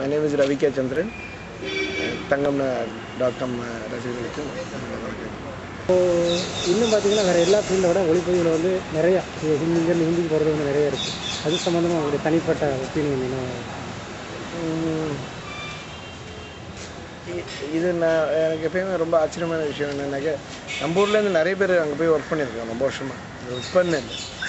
My name is Ravi K Chandran Thangam dot com ரசிகர்களுக்கு வணக்கம் இப்போ இன்னும் பார்த்தீங்கன்னா வேறு எல்லா ஃபீல்டோட ஒளிப்பதிவில் வந்து நிறையா ஹிந்திங்கன்னு ஹிந்திக்கு போகிறது வந்து நிறைய இருக்குது அது சம்மந்தமாக உங்களுடைய தனிப்பட்ட ஒப்பீனியன் என்ன உம், இ- இது நான் எனக்கு எப்பயுமே ரொம்ப ஆச்சரியமான விஷயம் என்னன்னாக்க நம்ம ஊர்லேருந்து நிறைய பேர் அங்கே போய் ஒர்க் பண்ணியிருக்கோம் ரொம்ப வருஷமாக ஒர்க் பண்ண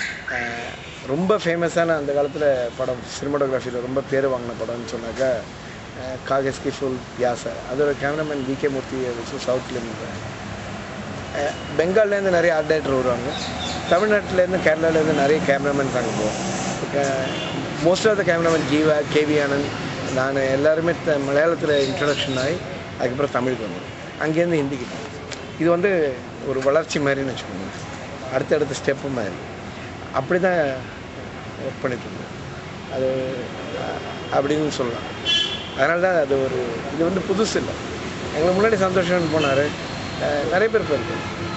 ரொம்ப ஃபேமஸான அந்த காலத்தில் படம் சினிமாட்டோகிராஃபியில் ரொம்ப பேர் வாங்கின படம்னு சொன்னாக்கா அஹ், காகஸ்கி ஃபுல் பியாசா அதோட கேமராமேன் வி கே மூர்த்தி வச்சு சவுத்லேருந்து பெங்கால்லேருந்து நிறைய ஆர்ட் டைரக்டர் வருவாங்க தமிழ்நாட்டிலேருந்து கேரளாலேருந்து நிறைய கேமராமேன்ஸ் அங்கே போவோம் most of the cameraman Jeeva KV Anand நான் எல்லாருமே த மலையாளத்தில் இன்ட்ரடக்ஷன் ஆகி அதுக்கப்புறம் தமிழுக்கு வந்தோம் அங்கேருந்து ஹிந்திக்கு போனோம் இது வந்து ஒரு வளர்ச்சி மாதிரின்னு வச்சுக்கோங்க அடுத்தடுத்த ஸ்டெப்பு மாதிரி அப்படி தான் ஒர்க் பண்ணிட்டு இருந்தோம் அது அஹ், அப்படின்னு சொல்லலாம் அதனால தான் அது ஒரு இது வந்து புதுசு இல்லை எங்களுக்கு முன்னாடி சந்தோஷம்னு போனார் நிறைய பேர் போயிருக்கு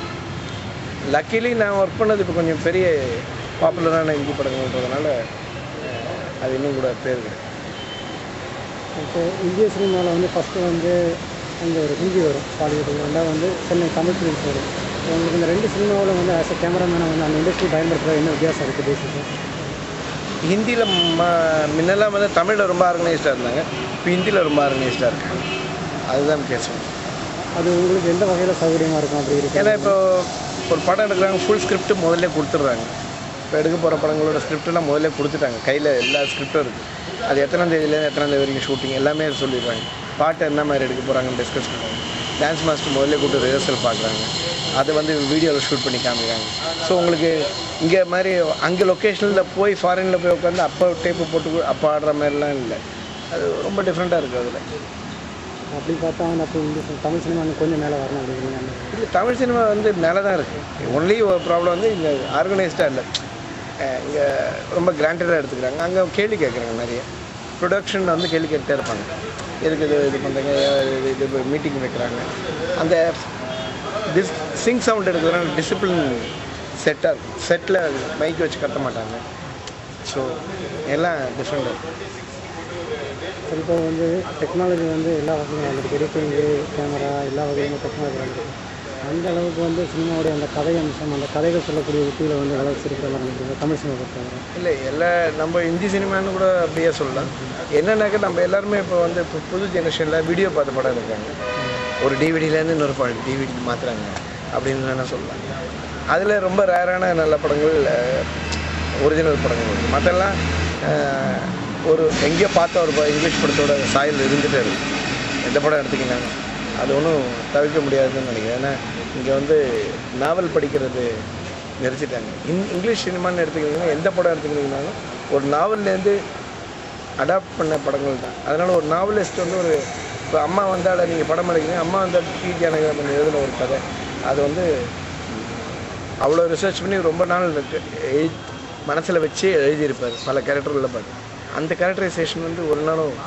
லக்கிலி நான் ஒர்க் பண்ணது இப்போ கொஞ்சம் பெரிய பாப்புலரான ஹிந்தி படங்கள்ன்றதுனால அஹ், அது இன்னும் கூட பேர் கிடையாது இப்போ இந்திய சினிமாவில் வந்து ஃபஸ்ட்டு வந்து அங்கே ஒரு ஹிந்தி வரும் பாலிவுட் ரெண்டாவது வந்து சென்னை தமிழ் ஃபிலிம்ஸ் வரும் இப்போ உங்களுக்கு இந்த ரெண்டு சினிமாவில் வந்து ஆஸ் அ கேமராமேனை வந்து அந்த இண்டஸ்ட்ரி பயன்படுத்துகிற என்ன வித்தியாசம் இருக்குது பேசிக்காக ஹிந்தியில் ம முன்னெல்லாம் வந்து தமிழில் ரொம்ப ஆர்கனைஸ்டாக இருந்தாங்க இப்போ ஹிந்தியில் ரொம்ப ஆர்கனைஸ்டாக இருக்காங்க அதுதான் வித்தியாசம் அது உங்களுக்கு எந்த வகையில் சௌகரியமாக இருக்கும் அப்படி இருக்கு ஏன்னா இப்போ ஒரு படம் எடுக்கிறாங்க ஃபுல் ஸ்கிரிப்ட் முதல்ல கொடுத்துட்றாங்க இப்போ எடுக்க போகிற படங்களோட ஸ்கிரிப்டெல்லாம் முதல்ல கொடுத்துட்டாங்க கையில் எல்லா ஸ்கிரிப்டும் இருக்குது அது எத்தனாம் தேதியிலேருந்து எத்தனாம் தேதி வரைக்கும் ஷூட்டிங் எல்லாமே சொல்லிடுறாங்க பாட்டு என்ன மாதிரி எடுக்க போகிறாங்கன்னு டிஸ்கஸ் பண்ணுறாங்க டான்ஸ் மாஸ்டர் முதல்ல கூப்பிட்டு ரிஹர்சல் பார்க்குறாங்க அதை வந்து வீடியோவில் ஷூட் பண்ணி காமிக்கிறாங்க ஸோ உங்களுக்கு இங்கே மாதிரி அங்கே லொக்கேஷனில் போய் ஃபாரினில் போய் உட்காந்து அப்போ டேப்பு போட்டு கு- அப்போ ஆடுற மாதிரிலாம் இல்லை அது ரொம்ப டிஃப்ரெண்ட்டாக இருக்குது அதில் அப்படி பார்த்தா வந்து அப்போ இந்திய சி- தமிழ் சினிமா இன்னும் கொஞ்சம் மேலே வரணும் அப்படிங்கிறீங்க இது தமிழ் சினிமா வந்து மேலே தான் இருக்குது ஒன்லி ஒரு ப்ராப்ளம் வந்து இங்கே ஆர்கனைஸ்டாக இல்லை இங்கே ரொம்ப கிராண்டடாக எடுத்துக்கிறாங்க அங்கே கேள்வி கேட்குறாங்க நிறைய ப்ரொடக்ஷன் வந்து கேள்வி கேட்டுட்டே இருப்பாங்க எதுக்கு இது இது பண்ணுறீங்க இது இது மீட்டிங் வைக்கிறாங்க அந்த டிஸ் சிங் சவுண்ட் எடுக்கிறதுனால டிசிப்ளின் செட்டாக இருக்கும் செட்டில் மைக் வச்சு கத்த மாட்டாங்க ஸோ எல்லாம் டிஃப்ரெண்ட் இருக்கும் சரி இப்போ வந்து டெக்னாலஜி வந்து எல்லா வகையும் வந்துருக்கு எடிட்டிங்கு கேமரா எல்லா வகையுமே டெக்னாலஜி வந்துருக்கு அந்த அளவுக்கு வந்து சினிமாவுடைய அந்த கதை அம்சம் அந்த கதைகள் சொல்லக்கூடிய உத்தியில் வந்து வளர்ச்சி இருக்கிற மாதிரி நினைக்கிறீங்க தமிழ் சினிமா பொறுத்தவரை இல்லை எல்லா நம்ம ஹிந்தி சினிமான்னு கூட அப்படியே சொல்லலாம் என்னன்னாக்கா நம்ம எல்லாருமே இப்போ வந்து இப்போ புது ஜெனரேஷனில் வீடியோ பார்த்து படம் இருக்காங்க ஒரு டிவிடிலேருந்து இன்னொரு படம் டிவிடி மாற்றுறாங்க அப்படின்னு வேணால் சொல்லலாம் அதில் ரொம்ப ரேரான நல்ல படங்கள் ஒரிஜினல் படங்கள் இருக்குது மற்றெல்லாம் அஹ், ஒரு எங்கேயோ பார்த்த ஒரு ப- இங்கிலீஷ் படத்தோட சாயல் இருந்துகிட்டே இருக்கு எந்த படம் எடுத்துக்கினாங்க அது ஒன்றும் தவிர்க்க முடியாதுன்னு நினைக்கிறேன் ஏன்னா இங்கே வந்து நாவல் படிக்கிறது நிறுத்திட்டாங்க இங் இங்கிலீஷ் சினிமான்னு எடுத்துக்கிட்டிங்கன்னா எந்த படம் எடுத்துக்கிட்டிங்கனாலும் ஒரு நாவல்லேருந்து அடாப்ட் பண்ண படங்கள் தான் அதனால் ஒரு நாவலிஸ்ட் வந்து ஒரு இப்போ அம்மா வந்தாட நீங்கள் படம் எடுக்கிறீங்க அம்மா வந்தால் டி ஜனகரமன் எழுதின ஒரு கதை அது வந்து அவ்வளோ ரிசர்ச் பண்ணி ரொம்ப நாள் எழு மனசில் வச்சு எழுதியிருப்பார் பல கேரக்டர் உள்ள பாட்டு அந்த கேரக்டரைசேஷன் வந்து ஒரு நாளும்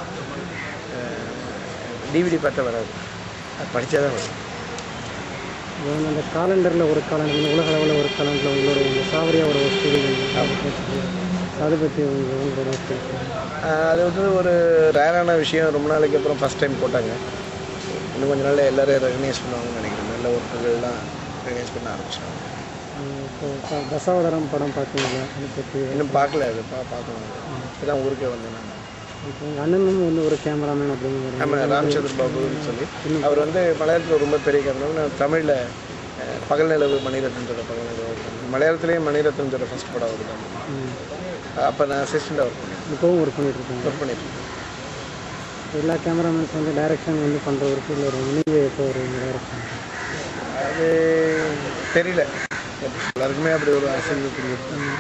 டிவிடி பார்த்தா வராது அது படித்தா தான் வரும் இப்போ வந்து அந்த காலண்டரில் ஒரு காலண்டர் உலக அளவில் ஒரு காலண்டரில் உங்களோட இந்த சாவரியாவோட ஒரு ஸ்டூடியோ அதை பற்றி உங்க உங்களோட opinion. ஆஹ் அது வந்து ஒரு ரேரான விஷயம் ரொம்ப நாளைக்கு அப்புறம் ஃபஸ்ட் டைம் போட்டாங்க இன்னும் கொஞ்ச நாள்ல எல்லாரும் ரெகனைஸ் பண்ணுவாங்கன்னு நினைக்கிறேன் நல்ல ஒர்க்குகள்லாம் ரெகனைஸ் பண்ண ஆரம்பிச்சிட்டாங்க அஹ் இப்போ ப- தசாவதாரம் படம் பார்த்தீங்களா அதை பற்றி இன்னும் பார்க்கல அது பா பார்க்கணும் இப்போதான் ஊருக்கே வந்தேன் நான் இப்போ உங்கள் அண்ணனும் வந்து ஒரு கேமராமேன் அப்படிங்கிற நம்ம ராமச்சந்திர பாபுன்னு சொல்லி அவர் வந்து மலையாளத்தில் ரொம்ப பெரிய கேமரா நான் தமிழில் அஹ், பகல் நிலவு மணிரத்னத்தோட பகல் நிலவு மலையாளத்துலேயே மணிரத்னத்தோட ஃபஸ்ட் படம் அவர் தான் அப்போ நான் அசிஸ்டண்டாக ஒர்க் பண்ணேன் இப்போவும் ஒர்க் பண்ணிட்டு இருக்காங்க ஒர்க் பண்ணிட்டு இருக்கேன். எல்லா கேமராமேன்ஸ் வந்து டைரக்ஷன் வந்து பண்ணுற ஒரு ஃபீல்டில் வருவாங்க நீங்கள் எப்போ வருவீங்க டைரக்ஷன் அது தெரியல எல்லாருக்குமே அப்படி ஒரு ஆசை இருக்குது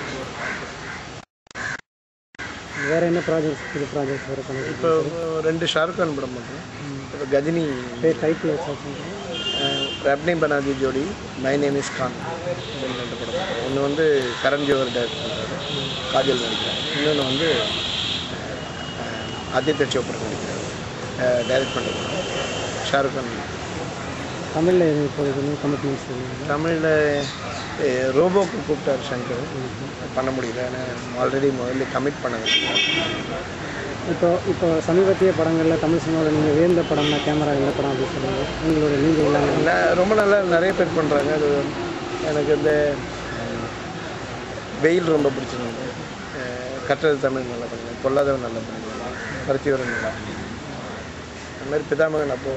வேறு என்ன ப்ராஜெக்ட்ஸ் புது ப்ராஜெக்ட்ஸ் வர பண்ணுறது இப்போ ரெண்டு ஷாருக் கான் படம் பண்ணுறேன் இப்போ கஜினி பேர் டைட்டில் வச்சு ரப்னி பனாதி ஜோடி மை நேம் இஸ் கான் அப்படின்னு ரெண்டு படம் பண்ணுறேன் ஒன்று வந்து கரண் ஜோஹர் டைரக்ட் பண்ணுறாரு காஜல் நடிக்கிறார் இன்னொன்று வந்து அஹ், ஆதித்ய சோப்ரா நடிக்கிறார் டைரக்ட் பண்ணுறது ஷாருக் கான் தமிழில் எதுவும் இப்போதைக்கு கமிட்மெண்ட்ஸ் தமிழில் ரோபோக்கு கூப்பிட்டார் சங்கர் பண்ண முடியல ஏன்னா ஆல்ரெடி முதல்ல கமிட் பண்ணது இப்போ இப்போ சமீபத்திய படங்களில் தமிழ் சினிமாவில் நீங்கள் வியந்த படம்னா கேமரா எந்த படம் அப்படின்னு சொல்லுங்க உங்களோட நீங்கள் இல்லாமல் ந- ரொம்ப நல்லா நிறைய பேர் பண்ணுறாங்க அது எனக்கு இந்த அஹ், வெயில் ரொம்ப பிடிச்சிருந்தது அஹ், கற்றது தமிழ் நல்லா பண்ணுவேன் பொல்லாதவன் நல்லா பண்ணுவேன் பருத்திவரன் நல்லா பண்ணுவேன் அந்த மாதிரி பிதாமகன் அப்போ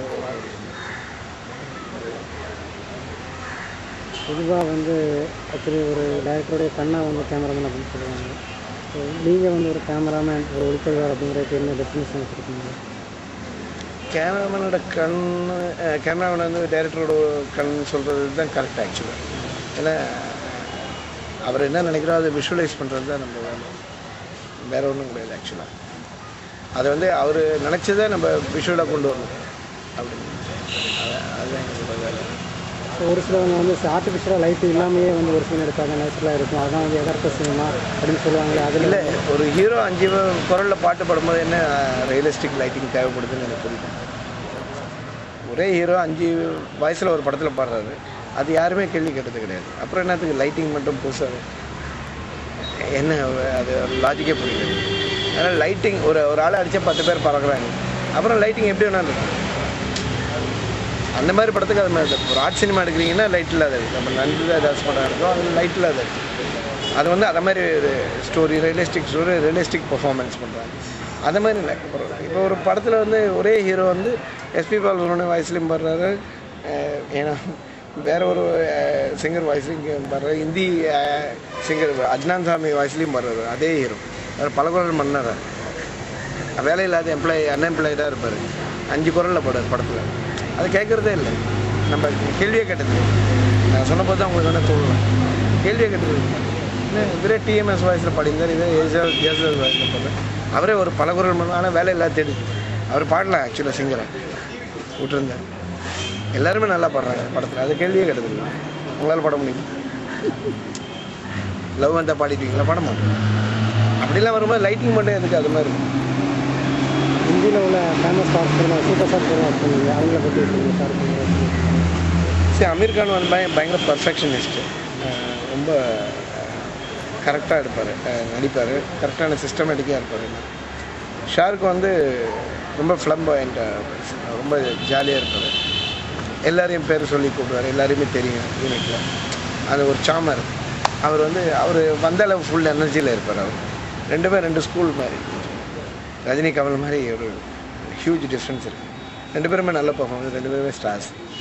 பொதுவாக வந்து ஆக்சுவலி ஒரு டைரக்டருடைய கண்ணா வந்து கேமராமேன் அப்படின்னு சொல்லுவாங்க ஸோ நீங்கள் வந்து ஒரு கேமராமேன் ஒரு ஒளிப்பதிவாளர் அப்படிங்கிறதுக்கு என்ன டெஃபினேஷன் வச்சுருக்கீங்க கேமராமேனோட கண் கேமராமேன் வந்து டைரக்டரோட கண் சொல்கிறது தான் கரெக்ட் ஆக்சுவலாக ஏன்னா அவர் என்ன நினைக்கிறோ அதை விஷுவலைஸ் பண்ணுறது தான் நம்ம வேலை வேற ஒன்றும் கிடையாது ஆக்சுவலாக அதை வந்து அவர் நினச்சதை நம்ம விஷுவலாக கொண்டு வரணும் அப்படின்னு அது- அதுதான் எங்களோட வேலை ஸோ ஒரு சிலவங்க வந்து ஆர்டிஃபிஷியலாக லைட் இல்லாமையே வந்து ஒரு சீன் எடுத்தாங்க நேச்சுரலாக இருக்கும் அதான் வந்து எதார்த்த சினிமா அப்படின்னு சொல்லுவாங்களே அதில் இல்லை ஒரு ஹீரோ அஞ்சு குரலில் பாட்டு பாடும்போது என்ன ரியலிஸ்டிக் லைட்டிங் தேவைப்படுதுன்னு எனக்கு புரியுது ஒரே ஹீரோ அஞ்சு வயசில் ஒரு படத்தில் பாடுறாரு அது யாருமே கேள்வி கேட்டது கிடையாது அப்புறம் என்னத்துக்கு லைட்டிங் மட்டும் புதுசாக என்ன அது லாஜிக்கே புரியல அதனால் லைட்டிங் ஒரு ஒரு ஆளை அடித்தா பத்து பேர் பறக்குறாங்க அப்புறம் லைட்டிங் எப்படி வேணாலும் இருக்கும் அந்த மாதிரி படத்துக்கு அது மாதிரி ஒரு ஆர்ட் சினிமா எடுக்கிறீங்கன்னா லைட் இல்லாத இருக்கு. நம்ம நன்றி தாஸ் படம் எடுக்கிறோம் அது லைட் இல்லாத இருக்கு. அது வந்து அதை மாதிரி ஒரு story realistic story realistic performance பண்ணுறாங்க அந்த மாதிரி இல்லை இப்போ ஒரு படத்தில் வந்து ஒரே ஹீரோ வந்து எஸ்பி பாலசுப்ரமணியம் வாய்ஸ்லையும் பாடுறாரு அஹ் ஏன்னா வேற ஒரு சிங்கர் வாய்ஸ்லையும் பாடுறாரு ஹிந்தி சிங்கர் அஜ்னான் சாமி வாய்ஸ்லையும் பாடுறாரு அதே ஹீரோ வேறு பல குரல் மன்னர் வேலை இல்லாத எம்ப்ளாயி அன்எம்ப்ளாய்டாக இருப்பார் அஞ்சு குரலில் பாடுறார் படத்தில் அது கேட்குறதே இல்லை நம்ம கேள்வியே கேட்டது இல்லை. நான் சொன்னபோது தான் உங்களுக்கு வேணால் தோணலாம் கேள்வியே கேட்டது இல்லை. என்ன இவரே டிஎம்எஸ் வாய்ஸில் பாடிந்தார் இதே ஏஜாஸ் ஜேசஸ் வாய்ஸில் பாடுறார் அவரே ஒரு பல குரல் மன்னர் ஆனால் வேலை இல்லாத தேடி அவர் பாடலாம் ஆக்சுவலாக சிங்கரை விட்டுருந்தார் எல்லாருமே நல்லா பாடுறாங்க படத்தில் அது கேள்வியே கேட்டது இல்லை உங்களால் பாட முடியும் லவ் வந்தால் பாடிட்டீங்களா பாட மாட்டோம் அப்படிலாம் வரும்போது லைட்டிங் மட்டும் எதுக்கு அது மாதிரி இருக்கும் ஹிந்தியில் உள்ள famous star cinema super star cinema சொன்னீங்க அவங்கள பற்றி சொல்லுங்கள் சார் சரி அமீர் கான் வந்து பய பயங்கர பர்ஃபெக்ஷனிஸ்ட்டு ரொம்ப கரெக்டாக எடுப்பார் நடிப்பார் கரெக்டான சிஸ்டமேட்டிக்காக இருப்பார் ஷாருக் வந்து ரொம்ப ஃப்ளம்பாயிண்ட்டாக ரொம்ப ஜாலியாக இருப்பார் எல்லாரையும் பேர் சொல்லி கூப்பிடுவார் எல்லாரையுமே தெரியும் யூனிட்டில் அது ஒரு சாமர் அவர் வந்து அவர் வந்த அளவு ஃபுல் எனர்ஜியில் இருப்பார் அவர் ரெண்டுமே ரெண்டு ஸ்கூல் மாதிரி ரஜினி கமல் மாதிரி ஒரு ஹியூஜ் டிஃப்ரென்ஸ் இருக்குது ரெண்டு பேருமே நல்ல பர்ஃபார்மன்ஸ் ரெண்டு பேருமே ஸ்டார்ஸ்